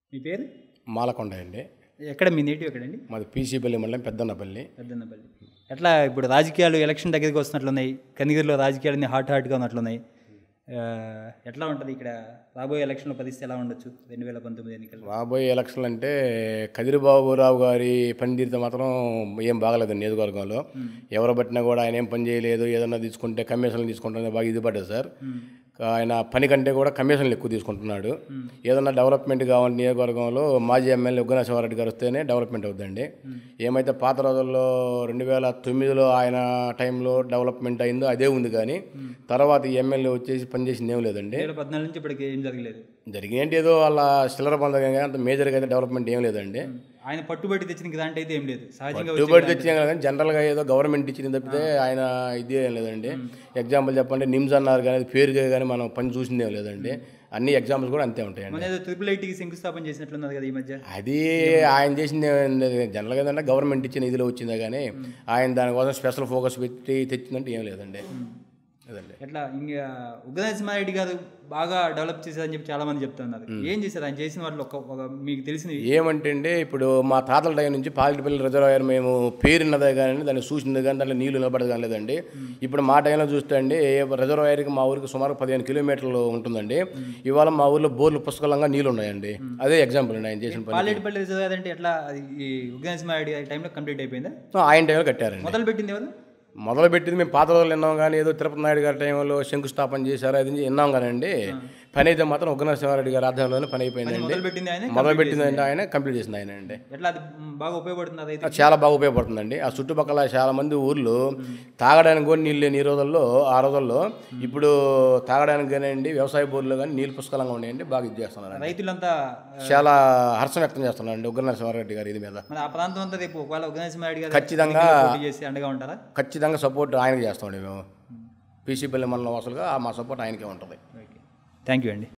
మీ పేరు మాలకొండ అండి ఎక్కడ మీ నేటివ్ ఎక్కడండి మాది పీసీపల్లి మండలం పెద్దన్నపల్లి పెద్దన్నపల్లి ఎట్లా ఇప్పుడు రాజకీయాలు ఎలక్షన్ దగ్గరికి వస్తున్నట్లున్నాయి కనిగిరిలో రాజకీయాలు హాట్ హాట్గా ఉన్నట్లున్నాయి ఆ, ఎట్లా ఉంటుంది ఇక్కడ రాబోయే ఎలక్షన్లో పరిస్థితి ఎలా ఉండొచ్చు రెండు వేల పంతొమ్మిది ఎన్నికల్లో రాబోయే ఎలక్షన్లు అంటే కదిరిబాబురావు గారి పనితీరుతో మాత్రం ఏం బాగలేదు నియోజకవర్గంలో ఎవరు పట్టినా కూడా ఆయన ఏం పని చేయలేదు ఏదన్నా తీసుకుంటే కమిషన్లు తీసుకుంటే బాగా ఇది పడ్డది సార్ ఆయన పని కంటే కూడా కమిషన్లు ఎక్కువ తీసుకుంటున్నాడు ఏదన్నా డెవలప్మెంట్ కావాలి నియోజకవర్గంలో మాజీ ఎమ్మెల్యే ఉగ్రనరసింహారెడ్డి గారు వస్తేనే డెవలప్మెంట్ అవుతుందండి ఏమైతే పాత రోజుల్లో రెండు వేల తొమ్మిదిలో ఆయన టైంలో డెవలప్మెంట్ అయిందో అదే ఉంది కానీ తర్వాత ఈ ఎమ్మెల్యే వచ్చేసి పనిచేసింది ఏం లేదండి రెండు వేల పద్నాలుగు నుంచి ఇప్పటికి ఏం జరగలేదు జరిగినట్టు ఏదో వాళ్ళ చిల్లర పొందగా అంత మేజర్గా అయితే డెవలప్మెంట్ ఏం లేదండి ఆయన పట్టుబట్టి తెచ్చిన దాంట్లో అయితే ఏం లేదు సహజంగా వచ్చే ట్యూబర్ తెచ్చాం కదా కానీ జనరల్గా ఏదో గవర్నమెంట్ ఇచ్చింది తప్పితే ఆయన ఇది ఏం లేదండి ఎగ్జాంపుల్ చెప్పంటే నిమ్స్ అన్నారు కానీ అది పేరుగా కానీ మనం పని చూసింది ఏం లేదండి అన్ని ఎగ్జాంపుల్స్ కూడా అంతే ఉంటాయండి మన ఏదో త్రిపుల్ ఐటీకి శంకుస్థాపన చేసినట్లున్నది కదా ఈ మధ్య అది ఆయన చేసింది జనరల్గా ఏంటంటే గవర్నమెంట్ ఇచ్చిన ఇదిలో వచ్చిందే కానీ ఆయన దానికోసం స్పెషల్ ఫోకస్ పెట్టి తెచ్చిందంటే ఏం లేదండి అదండి ఎట్లా ఇంకా ఉగ్రనరసింహారెడ్డి గారు బాగా డెవలప్ చేశారని చెప్పి చాలా మంది చెప్తున్నారు ఏం చేశారు ఆయన చేసిన వాటిలో ఒక ఒక మీకు తెలిసిన ఏమంటే అండి ఇప్పుడు మా తాతల టైం నుంచి పాలిటిపల్లి రిజర్వాయర్ మేము పేరున్నదే కానీ దాన్ని చూసింది కానీ దాంట్లో నీళ్లు నిలబడదు కానీ లేదండి ఇప్పుడు మా టైంలో చూస్తే అండి రిజర్వాయర్కి మా ఊరికి సుమారు పదిహేను కిలోమీటర్లు ఉంటుందండి ఇవాళ మా ఊర్లో బోర్లు పుష్కలంగా నీళ్లు ఉన్నాయండి అదే ఎగ్జాంపుల్ అండి ఆయన చేసిన పని పాలేటిపల్లి రిజర్వ్ అంటే ఎట్లా అది ఈ ఉగ్రనరసింహారెడ్డి గారి టైంలో కంప్లీట్ అయిపోయిందా ఆయన టైంలో కట్టారండి మొదలు పెట్టింది ఎవరు మొదలు పెట్టింది మేము పాత రోజులు విన్నాం కానీ ఏదో తిరుపతి నాయుడు గారి టైంలో శంకుస్థాపన చేశారు అది విన్నాం కానండి పని అయితే మాత్రం ఉగ్రనరసింహారెడ్డి గారి ఆధ్వర్యంలోనే పని అయిపోయిందండి మొదలు పెట్టింది ఆయన మొదలు పెట్టింది అంటే ఆయన కంప్లీట్ చేసింది ఆయన అండి ఎట్లా అది మ్, బాగా ఉపయోగపడుతుంది అదైతే అది చాలా బాగా ఉపయోగపడుతుందండి ఆ చుట్టుపక్కల చాలా మంది ఊర్లు తాగడానికి కూడా నీళ్ళు లేని ఈ రోజుల్లో ఆ రోజుల్లో ఇప్పుడు తాగడానికి కానివ్వండి వ్యవసాయ బోర్లు కానీ నీళ్ళు పుష్కలంగా ఉన్నాయండి బాగా ఇది చేస్తున్నారు రైతులంతా ఆ, చాలా హర్షం వ్యక్తం చేస్తున్నారండి ఉగ్ర నరసింహారెడ్డి గారి ఇది మీద మరి ఆ ప్రాంతం అంతా రేపు ఒకవేళ ఉగ్రనరసింహారెడ్డి గారు ఖచ్చితంగా పోటీ చేసి అండగా ఉంటారా ఖచ్చితంగా సపోర్ట్ ఆయనకి చేస్తామండి మేము పీసీపల్లి మండలం వాసులుగా ఆ మా సపోర్ట్ ఆయనకే ఉంటుంది ఓకే థ్యాంక్ యూ అండి